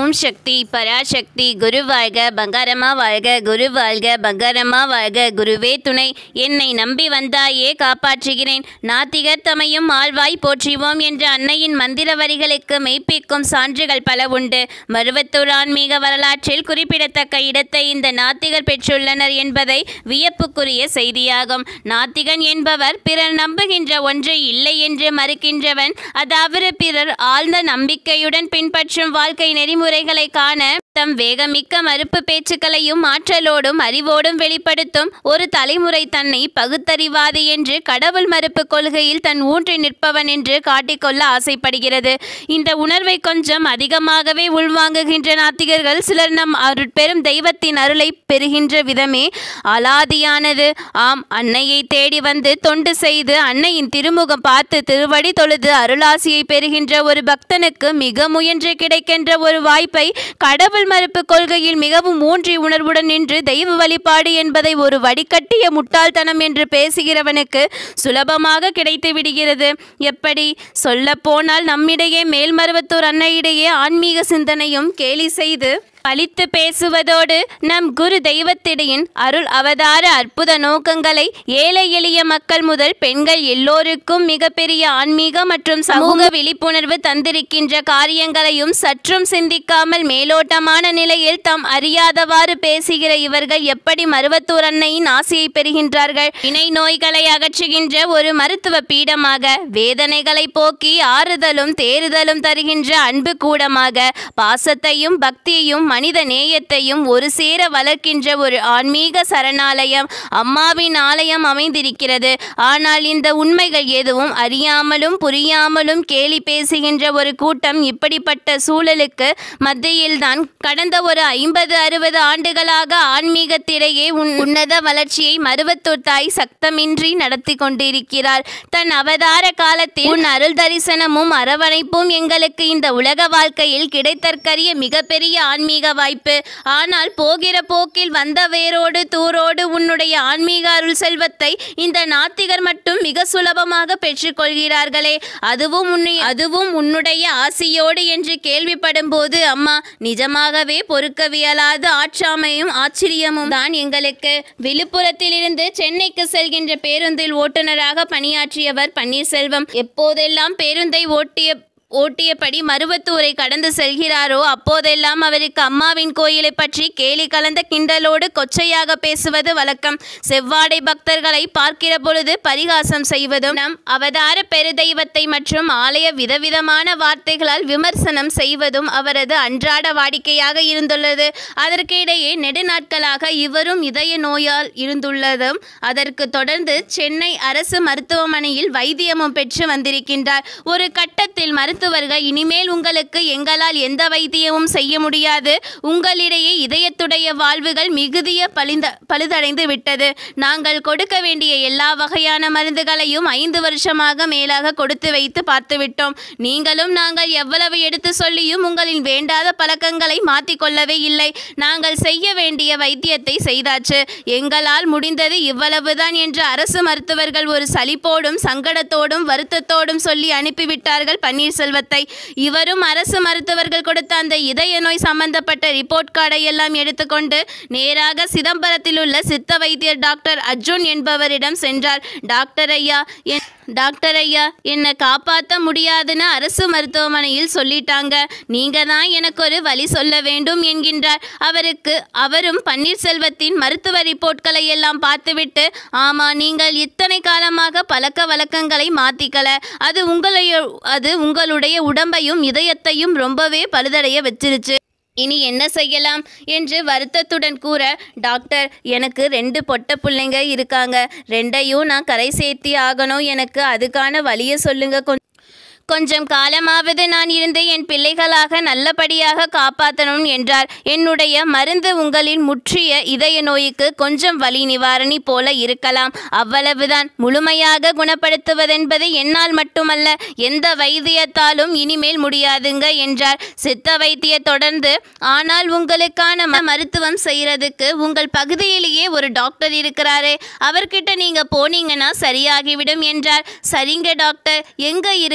ஓம் சக்தி பராசக்தி குரு வாழ்க பங்காரமா வாழ்க குரு வாழ்க பங்காரமா வாழ்க குருவே துணை என்னை நம்பி வந்தாயே காப்பாற்றுகிறேன் நாத்திகர் தமையும் ஆழ்வாய் போற்றிவோம் என்ற அன்னையின் மந்திர வரிகளுக்கு மெய்ப்பிக்கும் சான்றுகள் பல உண்டு மருவத்தூர் ஆன்மீக வரலாற்றில் குறிப்பிடத்தக்க இடத்தை இந்த நாத்திகர் பெற்றுள்ளனர் என்பதை வியப்புக்குரிய செய்தியாகும் நாத்திகன் என்பவர் பிறர் நம்புகின்ற ஒன்றை இல்லை என்று மறுக்கின்றவன் அதாவது பிறர் ஆழ்ந்த நம்பிக்கையுடன் பின்பற்றும் வாழ்க்கை நெறிமுறைகளை காண தம் வேகமிக்க மறுப்பு பேச்சுக்களையும் ஆற்றலோடும் அறிவோடும் வெளிப்படுத்தும் ஒரு தலைமுறை தன்னை பகுத்தறிவாதி என்று கடவுள் மறுப்பு கொள்கையில் தன் ஊன்றி நிற்பவன் என்று காட்டிக்கொள்ள ஆசைப்படுகிறது இந்த உணர்வை கொஞ்சம் அதிகமாகவே உள்வாங்குகின்ற நாத்திகர்கள் சிலர் நம் அருட்பெரும் தெய்வத்தின் அருளை பெறுகின்ற விதமே அலாதியானது ஆம் அன்னையை தேடி வந்து தொண்டு செய்து அன்னையின் திருமுகம் பார்த்து திருவடி தொழுது அருளாசியை பெறுகின்ற ஒரு பக்தனுக்கு மிக முயன்று கிடைக்கின்ற ஒரு வாய்ப்பை கடவுள் மறுப்பு கொள்கையில் மிகவும் ஊன்றி உணர்வுடன் நின்று தெய்வ வழிபாடு என்பதை ஒரு வடிகட்டிய முட்டாள்தனம் என்று பேசுகிறவனுக்கு சுலபமாக கிடைத்து விடுகிறது எப்படி சொல்லப்போனால் நம்மிடையே மேல்மருவத்தூர் அன்னையிடையே ஆன்மீக சிந்தனையும் கேலி செய்து பழித்து பேசுவதோடு நம் குரு தெய்வத்திடையின் அருள் அவதார அற்புத நோக்கங்களை ஏழை எளிய மக்கள் முதல் பெண்கள் எல்லோருக்கும் மிகப்பெரிய ஆன்மீக மற்றும் சமூக விழிப்புணர்வு தந்திருக்கின்ற காரியங்களையும் சற்றும் சிந்திக்காமல் மேலோட்டமான நிலையில் தாம் அறியாதவாறு பேசுகிற இவர்கள் எப்படி மருவத்தூர் அன்னையின் ஆசையை பெறுகின்றார்கள் இணை நோய்களை அகற்றுகின்ற ஒரு மருத்துவ பீடமாக வேதனைகளை போக்கி ஆறுதலும் தேறுதலும் தருகின்ற அன்பு கூடமாக பாசத்தையும் பக்தியையும் மனித நேயத்தையும் ஒரு சேர வளர்க்கின்ற ஒரு ஆன்மீக சரணாலயம் அம்மாவின் ஆலயம் அமைந்திருக்கிறது ஆனால் இந்த உண்மைகள் எதுவும் அறியாமலும் புரியாமலும் கேலி பேசுகின்ற ஒரு கூட்டம் இப்படிப்பட்ட சூழலுக்கு மத்தியில்தான் கடந்த ஒரு ஐம்பது அறுபது ஆண்டுகளாக ஆன்மீகத்திடையே உன் உன்னத வளர்ச்சியை மருவத்தூர் தாய் சக்தமின்றி நடத்தி கொண்டிருக்கிறார் தன் அவதார காலத்தில் உன் அருள் தரிசனமும் அரவணைப்பும் எங்களுக்கு இந்த உலக வாழ்க்கையில் கிடைத்தற்கரிய மிகப்பெரிய ஆன்மீக வாய்ப்பு ஆனால் போகிற போக்கில் வந்த வேரோடு தூரோடு உன்னுடைய ஆன்மீக அருள் செல்வத்தை இந்த நாத்திகர் மட்டும் மிக சுலபமாக பெற்றுக்கொள்கிறார்களே அதுவும் உன்னை அதுவும் உன்னுடைய ஆசையோடு என்று கேள்விப்படும் போது அம்மா நிஜமாகவே பொறுக்கவியலாத ஆற்றாமையும் ஆச்சரியமும் தான் எங்களுக்கு விழுப்புரத்திலிருந்து சென்னைக்கு செல்கின்ற பேருந்தில் ஓட்டுநராக பணியாற்றியவர் பன்னீர்செல்வம் எப்போதெல்லாம் பேருந்தை ஓட்டிய ஓட்டியபடி மருவத்தூரை கடந்து செல்கிறாரோ அப்போதெல்லாம் அவருக்கு அம்மாவின் கோயிலை பற்றி கேலி கலந்த கிண்டலோடு கொச்சையாக பேசுவது வழக்கம் செவ்வாடை பக்தர்களை பார்க்கிற பொழுது பரிகாசம் செய்வதும் நம் அவதார பெருதெய்வத்தை மற்றும் ஆலய விதவிதமான வார்த்தைகளால் விமர்சனம் செய்வதும் அவரது அன்றாட வாடிக்கையாக இருந்துள்ளது அதற்கிடையே நெடுநாட்களாக இவரும் இதய நோயால் இருந்துள்ளதும் அதற்கு தொடர்ந்து சென்னை அரசு மருத்துவமனையில் வைத்தியமும் பெற்று வந்திருக்கின்றார் ஒரு கட்டத்தில் மருத்துவர்கள் இனிமேல் உங்களுக்கு எங்களால் எந்த வைத்தியமும் செய்ய முடியாது உங்களிடையே இதயத்துடைய வாழ்வுகள் மிகுதிய பழிந்த பழுதடைந்து விட்டது நாங்கள் கொடுக்க வேண்டிய எல்லா வகையான மருந்துகளையும் ஐந்து வருஷமாக மேலாக கொடுத்து வைத்து பார்த்துவிட்டோம் நீங்களும் நாங்கள் எவ்வளவு எடுத்து சொல்லியும் உங்களின் வேண்டாத பழக்கங்களை மாற்றிக்கொள்ளவே இல்லை நாங்கள் செய்ய வேண்டிய வைத்தியத்தை செய்தாச்சு எங்களால் முடிந்தது இவ்வளவுதான் என்று அரசு மருத்துவர்கள் ஒரு சலிப்போடும் சங்கடத்தோடும் வருத்தத்தோடும் சொல்லி அனுப்பிவிட்டார்கள் பன்னீர்செல்வத்தை இவரும் அரசு மருத்துவர்கள் கொடுத்த அந்த இதய நோய் சம்பந்தப்பட்ட ரிப்போர்ட் கார்டை எல்லாம் எடுத்துக்கொண்டு நேராக சிதம்பரத்தில் உள்ள சித்த வைத்தியர் டாக்டர் அர்ஜுன் என்பவரிடம் சென்றார் டாக்டர் ஐயா என் டாக்டர் ஐயா என்னை காப்பாற்ற முடியாதுன்னு அரசு மருத்துவமனையில் சொல்லிட்டாங்க நீங்க தான் எனக்கு ஒரு வழி சொல்ல வேண்டும் என்கின்றார் அவருக்கு அவரும் பன்னீர்செல்வத்தின் மருத்துவ ரிப்போர்ட்களை எல்லாம் பார்த்துவிட்டு ஆமா நீங்கள் இத்தனை காலமாக பழக்க வழக்கங்களை மாத்திக்கல அது உங்களுடைய அது உங்களுடைய உடம்பையும் இதயத்தையும் ரொம்பவே பழுதடைய வச்சிருச்சு இனி என்ன செய்யலாம் என்று வருத்தத்துடன் கூற டாக்டர் எனக்கு ரெண்டு பொட்ட பிள்ளைங்க இருக்காங்க ரெண்டையும் நான் கரை சேர்த்தி ஆகணும் எனக்கு அதுக்கான வழியை சொல்லுங்க கொஞ்சம் கொஞ்சம் காலமாவது நான் இருந்து என் பிள்ளைகளாக நல்லபடியாக காப்பாற்றணும் என்றார் என்னுடைய மருந்து உங்களின் முற்றிய இதய நோய்க்கு கொஞ்சம் வலி நிவாரணி போல இருக்கலாம் அவ்வளவுதான் முழுமையாக குணப்படுத்துவதென்பது என்னால் மட்டுமல்ல எந்த வைத்தியத்தாலும் இனிமேல் முடியாதுங்க என்றார் சித்த வைத்திய தொடர்ந்து ஆனால் உங்களுக்கான ம- மருத்துவம் செய்யறதுக்கு உங்கள் பகுதியிலேயே ஒரு டாக்டர் இருக்கிறாரே அவர்கிட்ட நீங்க போனீங்கன்னா சரியாகிவிடும் என்றார் சரிங்க டாக்டர் எங்க இருக்கிறார்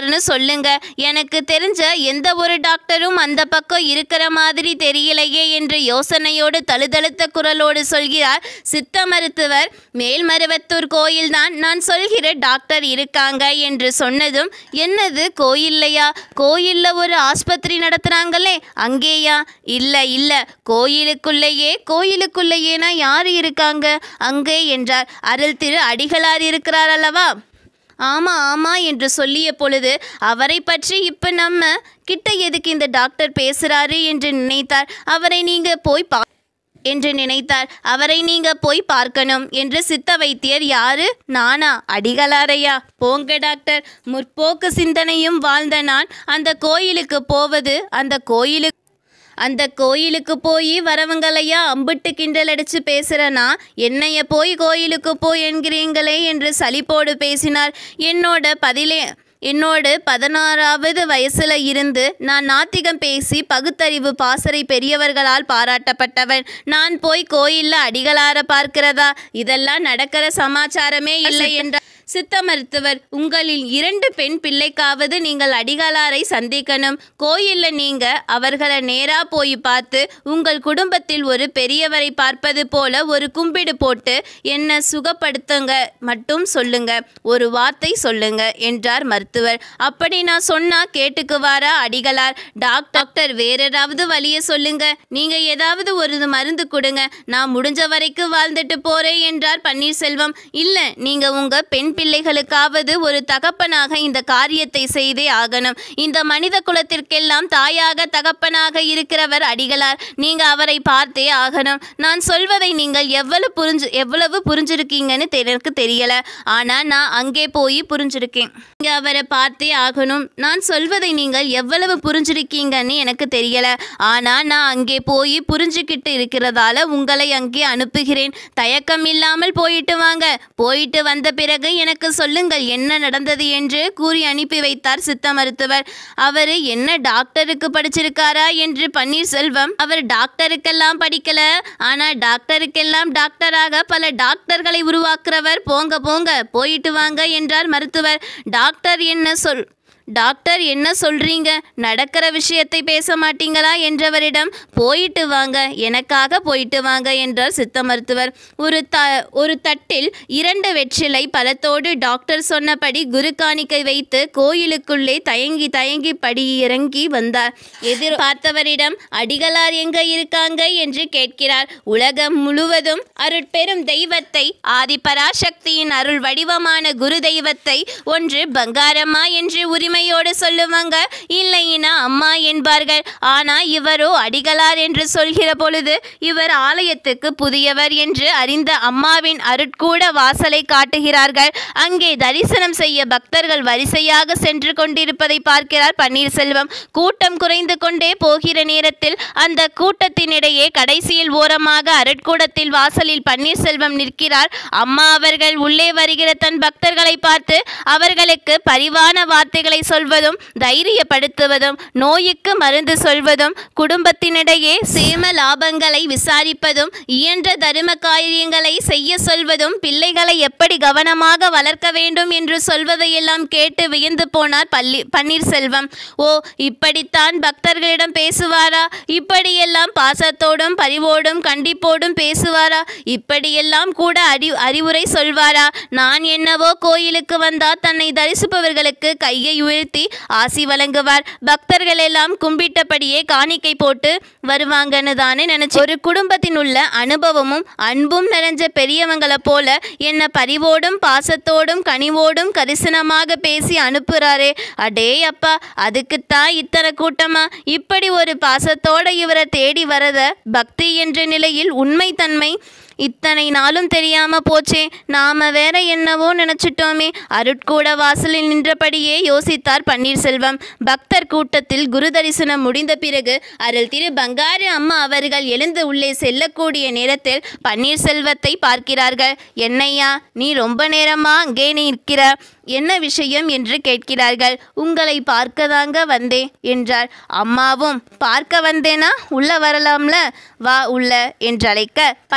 டாக்டர்னு சொல்லுங்க எனக்கு தெரிஞ்ச எந்த ஒரு டாக்டரும் அந்த பக்கம் இருக்கிற மாதிரி தெரியலையே என்று யோசனையோடு தழுதழுத்த குரலோடு சொல்கிறார் சித்த மருத்துவர் மேல்மருவத்தூர் கோயில்தான் நான் சொல்கிற டாக்டர் இருக்காங்க என்று சொன்னதும் என்னது கோயில்லையா கோயில்ல ஒரு ஆஸ்பத்திரி நடத்துறாங்களே அங்கேயா இல்ல இல்ல கோயிலுக்குள்ளேயே கோயிலுக்குள்ளேயேனா யார் இருக்காங்க அங்கே என்றார் அருள் திரு அடிகளார் இருக்கிறார் அல்லவா ஆமா ஆமா என்று சொல்லிய பொழுது அவரை பற்றி இப்ப நம்ம கிட்ட எதுக்கு இந்த டாக்டர் பேசுறாரு என்று நினைத்தார் அவரை நீங்க போய் பா என்று நினைத்தார் அவரை நீங்க போய் பார்க்கணும் என்று சித்த வைத்தியர் யாரு நானா அடிகளாரையா போங்க டாக்டர் முற்போக்கு சிந்தனையும் வாழ்ந்த நான் அந்த கோயிலுக்கு போவது அந்த கோயிலுக்கு அந்த கோயிலுக்கு போய் வரவங்களையா அம்பிட்டு கிண்டல் அடிச்சு பேசுறனா என்னைய போய் கோயிலுக்கு போய் என்கிறீங்களே என்று சலிப்போடு பேசினார் என்னோட பதிலே என்னோடு பதினாறாவது வயசுல இருந்து நான் நாத்திகம் பேசி பகுத்தறிவு பாசறை பெரியவர்களால் பாராட்டப்பட்டவன் நான் போய் கோயில்ல அடிகளார பார்க்கிறதா இதெல்லாம் நடக்கிற சமாச்சாரமே இல்லை என்றார் சித்த மருத்துவர் உங்களில் இரண்டு பெண் பிள்ளைக்காவது நீங்கள் அடிகளாரை சந்திக்கணும் கோயில்ல நீங்க அவர்களை நேரா போய் பார்த்து உங்கள் குடும்பத்தில் ஒரு பெரியவரை பார்ப்பது போல ஒரு கும்பிடு போட்டு என்ன சுகப்படுத்துங்க மட்டும் சொல்லுங்க ஒரு வார்த்தை சொல்லுங்க என்றார் மருத்துவர் அப்படி நான் சொன்னா கேட்டுக்குவாரா அடிகளார் டாக்டர் வேற ஏதாவது வழியை சொல்லுங்க நீங்க ஏதாவது ஒரு மருந்து கொடுங்க நான் முடிஞ்ச வரைக்கும் வாழ்ந்துட்டு போறேன் என்றார் பன்னீர்செல்வம் இல்ல நீங்க உங்க பெண் பிள்ளைகளுக்காவது ஒரு தகப்பனாக இந்த காரியத்தை செய்தே ஆகணும் இந்த மனித குலத்திற்கெல்லாம் தாயாக தகப்பனாக இருக்கிறவர் அடிகளார் நீங்க அவரை பார்த்தே ஆகணும் நான் சொல்வதை நீங்கள் எவ்வளவு புரிஞ்சு எவ்வளவு புரிஞ்சிருக்கீங்கன்னு தெ- எனக்கு தெரியல ஆனா நான் அங்கே போய் புரிஞ்சிருக்கேன் நீங்க அவரை பார்த்தே ஆகணும் நான் சொல்வதை நீங்கள் எவ்வளவு புரிஞ்சிருக்கீங்கன்னு எனக்கு தெரியல ஆனா நான் அங்கே போய் புரிஞ்சுக்கிட்டு இருக்கிறதால உங்களை அங்கே அனுப்புகிறேன் தயக்கம் இல்லாமல் போயிட்டு வாங்க போயிட்டு வந்த பிறகு எனக்கு சொல்லுங்கள் என்ன நடந்தது என்று கூறி அனுப்பி வைத்தார் சித்த மருத்துவர் அவர் என்ன டாக்டருக்கு படிச்சிருக்காரா என்று பன்னீர்செல்வம் அவர் டாக்டருக்கெல்லாம் படிக்கல ஆனா டாக்டருக்கெல்லாம் டாக்டராக பல டாக்டர்களை உருவாக்குறவர் போங்க போங்க போயிட்டு வாங்க என்றார் மருத்துவர் டாக்டர் என்ன சொல் டாக்டர் என்ன சொல்றீங்க நடக்கிற விஷயத்தை பேச மாட்டீங்களா என்றவரிடம் போயிட்டு வாங்க எனக்காக போயிட்டு வாங்க என்றார் சித்த மருத்துவர் ஒரு த ஒரு தட்டில் இரண்டு வெற்றிலை பழத்தோடு டாக்டர் சொன்னபடி குரு காணிக்கை வைத்து கோயிலுக்குள்ளே தயங்கி தயங்கி படி இறங்கி வந்தார் எதிர் பார்த்தவரிடம் அடிகளார் எங்க இருக்காங்க என்று கேட்கிறார் உலகம் முழுவதும் அருட்பெரும் தெய்வத்தை ஆதிபராசக்தியின் அருள் வடிவமான குரு தெய்வத்தை ஒன்று பங்காரம்மா என்று உரிமையோடு சொல்லுவாங்க இல்லையினா அம்மா என்பார்கள் ஆனா இவரோ அடிகளார் என்று சொல்கிற பொழுது இவர் ஆலயத்துக்கு புதியவர் என்று அறிந்த அம்மாவின் அருட்கூட வாசலை காட்டுகிறார்கள் அங்கே தரிசனம் செய்ய பக்தர்கள் வரிசையாக சென்று கொண்டிருப்பதை பார்க்கிறார் பன்னீர்செல்வம் கூட்டம் குறைந்து கொண்டே போகிற நேரத்தில் அந்த கூட்டத்தினிடையே கடைசியில் ஓரமாக அருட்கூடத்தில் வாசலில் பன்னீர்செல்வம் நிற்கிறார் அம்மா அவர்கள் உள்ளே வருகிற தன் பக்தர்களை பார்த்து அவர்களுக்கு பரிவான வார்த்தைகளை சொல்வதும் தைரியப்படுத்துவதும் நோய்க்கு மருந்து சொல்வதும் குடும்பத்தினிடையே சேம லாபங்களை விசாரிப்பதும் இயன்ற தரும காரியங்களை செய்ய சொல்வதும் பிள்ளைகளை எப்படி கவனமாக வளர்க்க வேண்டும் என்று சொல்வதையெல்லாம் கேட்டு வியந்து போனார் பள்ளி பன்னீர்செல்வம் ஓ இப்படித்தான் பக்தர்களிடம் பேசுவாரா இப்படியெல்லாம் பாசத்தோடும் பரிவோடும் கண்டிப்போடும் பேசுவாரா இப்படியெல்லாம் கூட அறி அறிவுரை சொல்வாரா நான் என்னவோ கோயிலுக்கு வந்தா தன்னை தரிசிப்பவர்களுக்கு கையை உயர்த்தி ஆசி வழங்குவார் பக்தர்கள் எல்லாம் கும்பிட்டபடியே காணிக்கை போட்டு வருவாங்கன்னு தானே நினைச்சு ஒரு குடும்பத்தின் உள்ள அனுபவமும் அன்பும் நிறைஞ்ச பெரியவங்களை போல என்ன பரிவோடும் பாசத்தோடும் கனிவோடும் கரிசனமாக பேசி அனுப்புறாரே அடே அப்பா அதுக்குத்தான் இத்தனை கூட்டமா இப்படி ஒரு பாசத்தோட இவரை தேடி வரத பக்தி என்ற நிலையில் உண்மைத்தன்மை இத்தனை நாளும் தெரியாம போச்சே நாம வேற என்னவோ நினைச்சிட்டோமே அருட்கூட வாசலில் நின்றபடியே யோசித்தார் பன்னீர்செல்வம் பக்தர் கூட்டத்தில் குரு தரிசனம் முடிந்த பிறகு அருள் திரு பங்காரு அம்மா அவர்கள் எழுந்து உள்ளே செல்லக்கூடிய நேரத்தில் பன்னீர்செல்வத்தை பார்க்கிறார்கள் என்னையா நீ ரொம்ப நேரமா அங்கே நிற்கிற என்ன விஷயம் என்று கேட்கிறார்கள் உங்களை பார்க்கதாங்க வந்தேன் என்றார் அம்மாவும் பார்க்க வந்தேனா உள்ள வரலாம்ல வா உள்ள என்றழைக்க பன்னீர்செல்வம்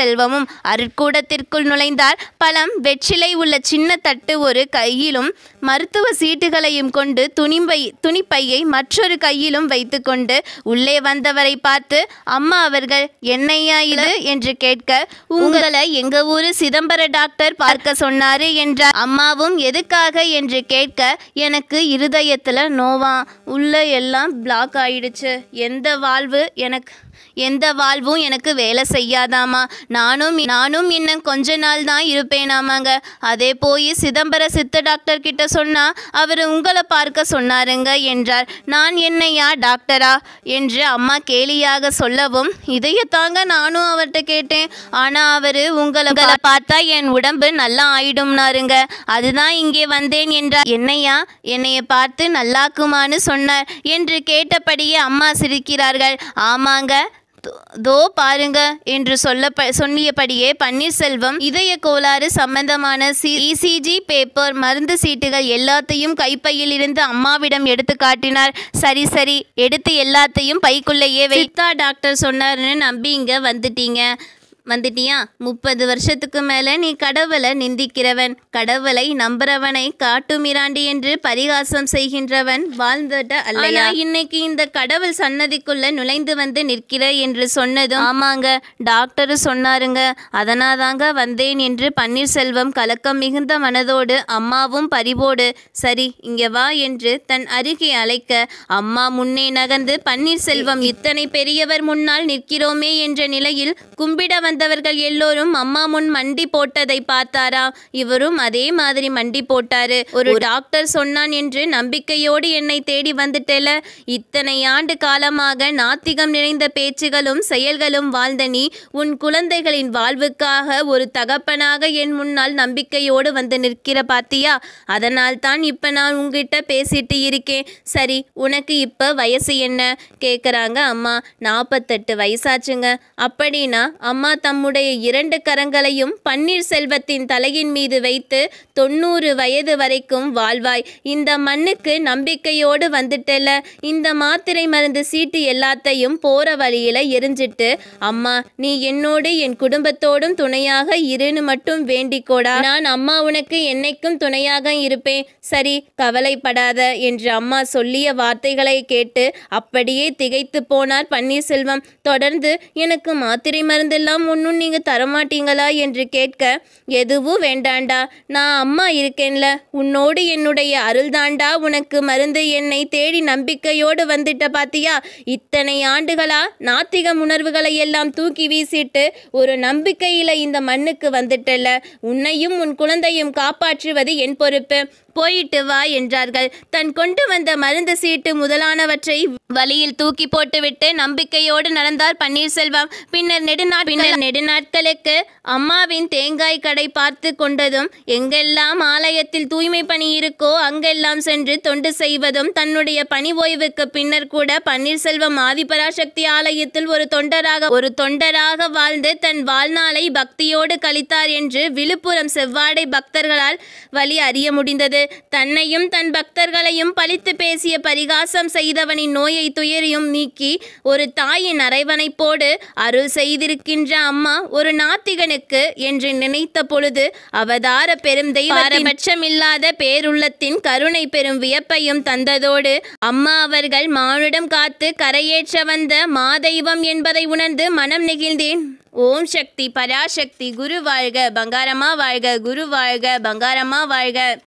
பன்னீர்செல்வமும் அருட்கூடத்திற்குள் நுழைந்தார் பழம் வெற்றிலை உள்ள சின்ன தட்டு ஒரு கையிலும் மருத்துவ சீட்டுகளையும் கொண்டு துணிப்பை துணிப்பையை மற்றொரு கையிலும் வைத்துக்கொண்டு உள்ளே வந்தவரை பார்த்து அம்மா அவர்கள் என்னையா இது என்று கேட்க உங்களை எங்க ஊரு சிதம்பர டாக்டர் பார்க்க சொன்னாரு என்றார் அம்மாவும் எதுக்காக என்று கேட்க எனக்கு இருதயத்துல நோவா உள்ள எல்லாம் பிளாக் ஆயிடுச்சு எந்த வாழ்வு எனக்கு எந்த வாழ்வும் எனக்கு வேலை செய்யாதாமா நானும் நானும் இன்னும் கொஞ்ச நாள் தான் இருப்பேனாமாங்க அதே போய் சிதம்பர சித்த டாக்டர் கிட்ட சொன்னா அவர் உங்களை பார்க்க சொன்னாருங்க என்றார் நான் என்னையா டாக்டரா என்று அம்மா கேலியாக சொல்லவும் இதையத்தாங்க நானும் அவர்கிட்ட கேட்டேன் ஆனா அவரு உங்களை உங்களை பார்த்தா என் உடம்பு நல்லா ஆயிடும்னாருங்க அதுதான் இங்கே வந்தேன் என்றார் என்னையா என்னைய பார்த்து நல்லாக்குமான்னு சொன்னார் என்று கேட்டபடியே அம்மா சிரிக்கிறார்கள் ஆமாங்க தோ- தோ பாருங்க என்று சொல்ல சொல்லியபடியே பன்னீர்செல்வம் இதய கோளாறு சம்பந்தமான சி இசிஜி பேப்பர் மருந்து சீட்டுகள் எல்லாத்தையும் கைப்பையில் இருந்து அம்மாவிடம் எடுத்து காட்டினார் சரி சரி எடுத்து எல்லாத்தையும் பைக்குள்ளேயே வைத்தா டாக்டர் சொன்னாருன்னு நம்பி இங்க வந்துட்டீங்க வந்துட்டியா முப்பது வருஷத்துக்கு மேல நீ கடவுளை நிந்திக்கிறவன் கடவுளை நம்புறவனை காட்டுமிராண்டி என்று பரிகாசம் செய்கின்றவன் வாழ்ந்துட்ட அல்லையா இன்னைக்கு இந்த கடவுள் சன்னதிக்குள்ள நுழைந்து வந்து நிற்கிற என்று சொன்னதும் ஆமாங்க டாக்டர் சொன்னாருங்க அதனாதாங்க வந்தேன் என்று பன்னீர்செல்வம் கலக்கம் மிகுந்த மனதோடு அம்மாவும் பரிவோடு சரி இங்க வா என்று தன் அருகே அழைக்க அம்மா முன்னே நகர்ந்து பன்னீர்செல்வம் இத்தனை பெரியவர் முன்னால் நிற்கிறோமே என்ற நிலையில் கும்பிட வந்தவர்கள் எல்லோரும் அம்மா முன் மண்டி போட்டதை பார்த்தாரா இவரும் அதே மாதிரி மண்டி போட்டாரு ஒரு டாக்டர் சொன்னான் என்று நம்பிக்கையோடு என்னை தேடி வந்துட்டேல இத்தனை ஆண்டு காலமாக நாத்திகம் நிறைந்த பேச்சுகளும் செயல்களும் வாழ்ந்த நீ உன் குழந்தைகளின் வாழ்வுக்காக ஒரு தகப்பனாக என் முன்னால் நம்பிக்கையோடு வந்து நிற்கிற பாத்தியா அதனால் தான் இப்ப நான் உங்ககிட்ட பேசிட்டு இருக்கேன் சரி உனக்கு இப்ப வயசு என்ன கேக்குறாங்க அம்மா நாற்பத்தெட்டு வயசாச்சுங்க அப்படின்னா அம்மா தம்முடைய இரண்டு கரங்களையும் பன்னீர்செல்வத்தின் தலையின் மீது வைத்து தொண்ணூறு வயது வரைக்கும் வாழ்வாய் இந்த மண்ணுக்கு நம்பிக்கையோடு வந்துட்டல இந்த மாத்திரை மருந்து சீட்டு எல்லாத்தையும் போற வழியில எரிஞ்சிட்டு அம்மா நீ என்னோடு என் குடும்பத்தோடும் துணையாக இருன்னு மட்டும் வேண்டிக்கோடா நான் அம்மா உனக்கு என்னைக்கும் துணையாக இருப்பேன் சரி கவலைப்படாத என்று அம்மா சொல்லிய வார்த்தைகளை கேட்டு அப்படியே திகைத்து போனார் பன்னீர்செல்வம் தொடர்ந்து எனக்கு மாத்திரை மருந்தெல்லாம் ஒன்றும் நீங்க தரமாட்டீங்களா என்று கேட்க எதுவும் வேண்டாண்டா நான் அம்மா இருக்கேன்ல உன்னோடு என்னுடைய அருள்தாண்டா உனக்கு மருந்து என்னை தேடி நம்பிக்கையோடு வந்துட்ட பாத்தியா இத்தனை ஆண்டுகளா நாத்திக உணர்வுகளை எல்லாம் தூக்கி வீசிட்டு ஒரு நம்பிக்கையில இந்த மண்ணுக்கு வந்துட்டல உன்னையும் உன் குழந்தையும் காப்பாற்றுவது என் பொறுப்பு போயிட்டு வா என்றார்கள் தன் கொண்டு வந்த மருந்து சீட்டு முதலானவற்றை வழியில் தூக்கி போட்டுவிட்டு நம்பிக்கையோடு நடந்தார் பன்னீர்செல்வம் பின்னர் நெடுநாட் பின்னர் நெடுநாட்களுக்கு அம்மாவின் தேங்காய் கடை பார்த்து கொண்டதும் எங்கெல்லாம் ஆலயத்தில் தூய்மை பணி இருக்கோ அங்கெல்லாம் சென்று தொண்டு செய்வதும் தன்னுடைய பணி ஓய்வுக்கு பின்னர் கூட பன்னீர்செல்வம் ஆதிபராசக்தி ஆலயத்தில் ஒரு தொண்டராக ஒரு தொண்டராக வாழ்ந்து தன் வாழ்நாளை பக்தியோடு கழித்தார் என்று விழுப்புரம் செவ்வாடை பக்தர்களால் வழி அறிய முடிந்தது தன்னையும் தன் பக்தர்களையும் பழித்து பேசிய பரிகாசம் செய்தவனின் நோயை துயரையும் நீக்கி ஒரு தாயின் அரைவணைப்போடு அருள் செய்திருக்கின்ற அம்மா ஒரு நாத்திகனுக்கு என்று நினைத்த பொழுது அவதார பெரும் தெய்வபட்சமில்லாத பேருள்ளத்தின் கருணை பெரும் வியப்பையும் தந்ததோடு அம்மா அவர்கள் மானுடம் காத்து கரையேற்ற வந்த மாதெய்வம் என்பதை உணர்ந்து மனம் நெகிழ்ந்தேன் ஓம் சக்தி பராசக்தி குரு வாழ்க பங்காரமா வாழ்க குரு வாழ்க பங்காரமா வாழ்க